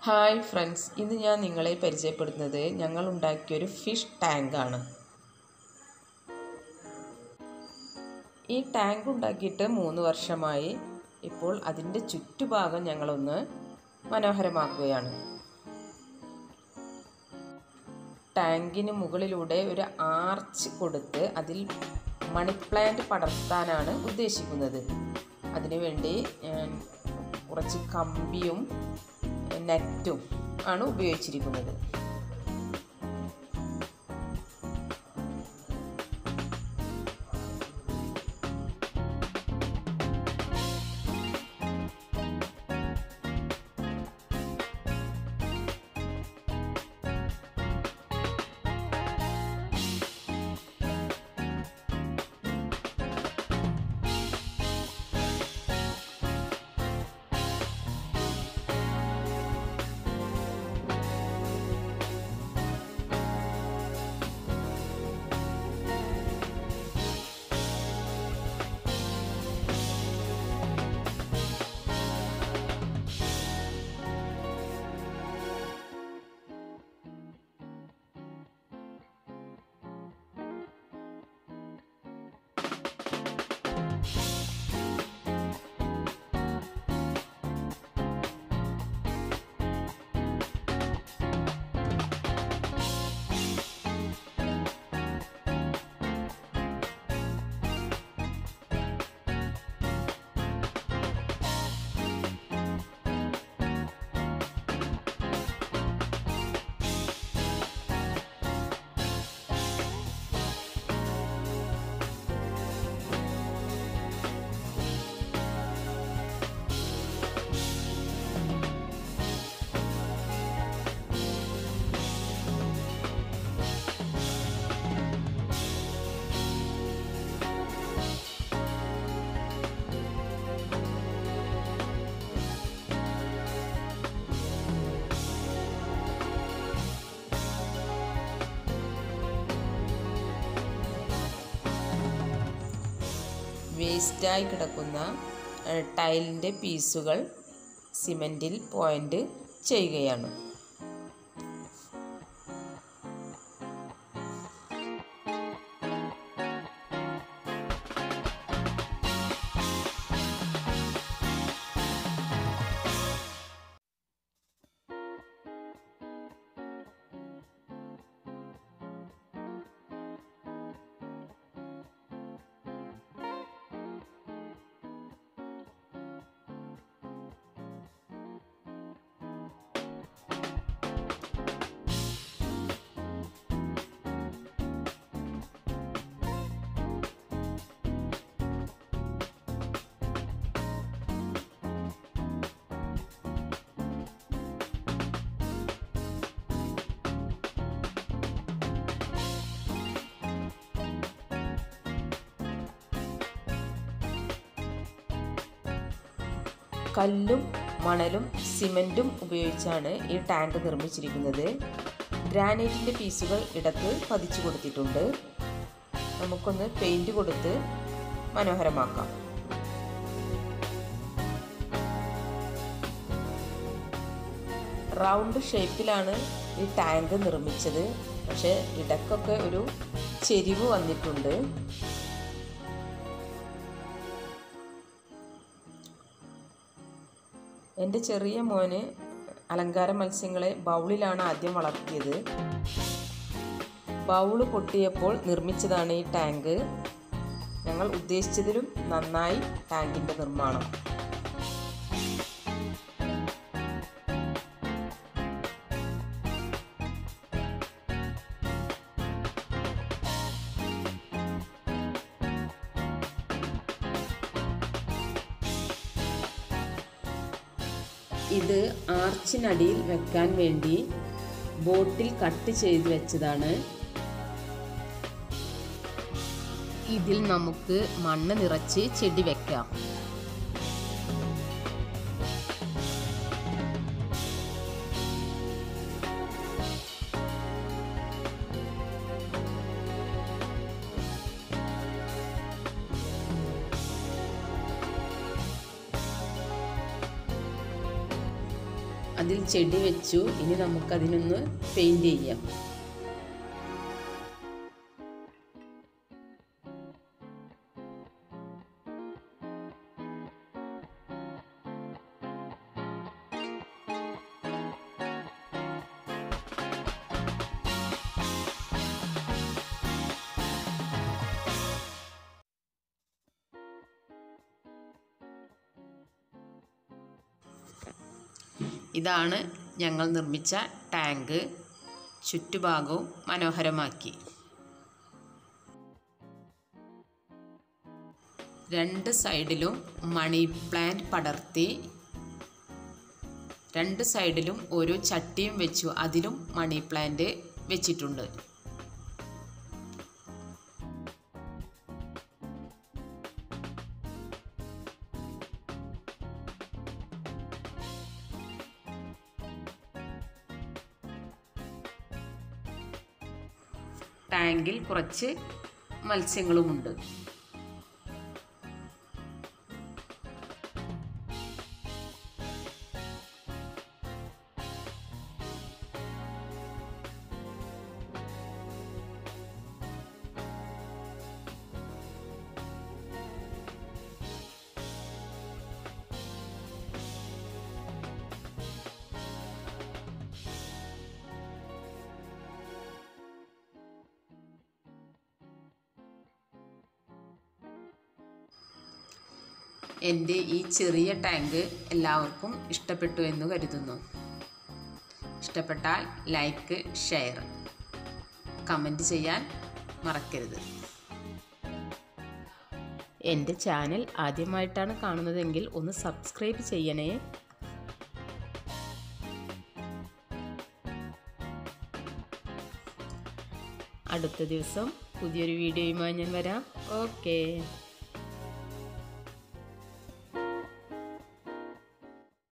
hi friends ഇന്ന് ഞാൻ നിങ്ങളെ പരിചയപ്പെടുത്തുന്നത് ഞങ്ങൾ ഉണ്ടാക്കിയൊരു ഫിഷ് ടാങ്കാണ് ഈ ടാങ്ക് ഉണ്ടാക്കിയിട്ട് മൂന്ന് വർഷമായി ഇപ്പോൾ അതിൻ്റെ ചുറ്റുഭാഗം ഞങ്ങളൊന്ന് മനോഹരമാക്കുകയാണ് ടാങ്കിന് മുകളിലൂടെ ഒരു ആർച്ച് കൊടുത്ത് അതിൽ മണി പ്ലാന്റ് പടർത്താനാണ് ഉദ്ദേശിക്കുന്നത് അതിനുവേണ്ടി ഞാൻ കുറച്ച് കമ്പിയും നെറ്റും ആണ് ഉപയോഗിച്ചിരിക്കുന്നത് വേസ്റ്റായി കിടക്കുന്ന ടൈലിൻ്റെ പീസുകൾ സിമൻറ്റിൽ പോയിൻ്റ് ചെയ്യുകയാണ് കല്ലും മണലും സിമൻറ്റും ഉപയോഗിച്ചാണ് ഈ ടാങ്ക് നിർമ്മിച്ചിരിക്കുന്നത് ഗ്രാനൈറ്റിൻ്റെ പീസുകൾ ഇടത്ത് പതിച്ചു കൊടുത്തിട്ടുണ്ട് നമുക്കൊന്ന് പെയിൻറ് കൊടുത്ത് മനോഹരമാക്കാം റൗണ്ട് ഷേപ്പിലാണ് ഈ ടാങ്ക് നിർമ്മിച്ചത് പക്ഷേ ഇടക്കൊക്കെ ഒരു ചെരിവ് വന്നിട്ടുണ്ട് എൻ്റെ ചെറിയ മോന് അലങ്കാര മത്സ്യങ്ങളെ ബൗളിലാണ് ആദ്യം വളർത്തിയത് ബൗള് പൊട്ടിയപ്പോൾ നിർമ്മിച്ചതാണ് ഈ ടാങ്ക് ഞങ്ങൾ ഉദ്ദേശിച്ചതിലും നന്നായി ടാങ്കിൻ്റെ നിർമ്മാണം ഇത് ആർച്ചിനടിയിൽ വെക്കാൻ വേണ്ടി ബോട്ടിൽ കട്ട് ചെയ്ത് വെച്ചതാണ് ഇതിൽ നമുക്ക് മണ്ണ് നിറച്ച് ചെടി വെക്കാം അതിൽ ചെടി വെച്ചു ഇനി നമുക്കതിനൊന്ന് പെയിൻറ് ചെയ്യാം ഇതാണ് ഞങ്ങൾ നിർമ്മിച്ച ടാങ്ക് ചുറ്റുഭാഗവും മനോഹരമാക്കി രണ്ട് സൈഡിലും മണി പ്ലാന്റ് പടർത്തി രണ്ട് സൈഡിലും ഓരോ ചട്ടിയും വെച്ചു അതിലും മണി പ്ലാന്റ് വെച്ചിട്ടുണ്ട് ടാങ്കിൽ കുറച്ച് മത്സ്യങ്ങളുമുണ്ട് എൻ്റെ ഈ ചെറിയ ടാങ്ക് എല്ലാവർക്കും ഇഷ്ടപ്പെട്ടു എന്ന് കരുതുന്നു ഇഷ്ടപ്പെട്ടാൽ ലൈക്ക് ഷെയർ കമൻറ്റ് ചെയ്യാൻ മറക്കരുത് എൻ്റെ ചാനൽ ആദ്യമായിട്ടാണ് കാണുന്നതെങ്കിൽ ഒന്ന് സബ്സ്ക്രൈബ് ചെയ്യണേ അടുത്ത ദിവസം പുതിയൊരു വീഡിയോയുമായി ഞാൻ വരാം ഓക്കേ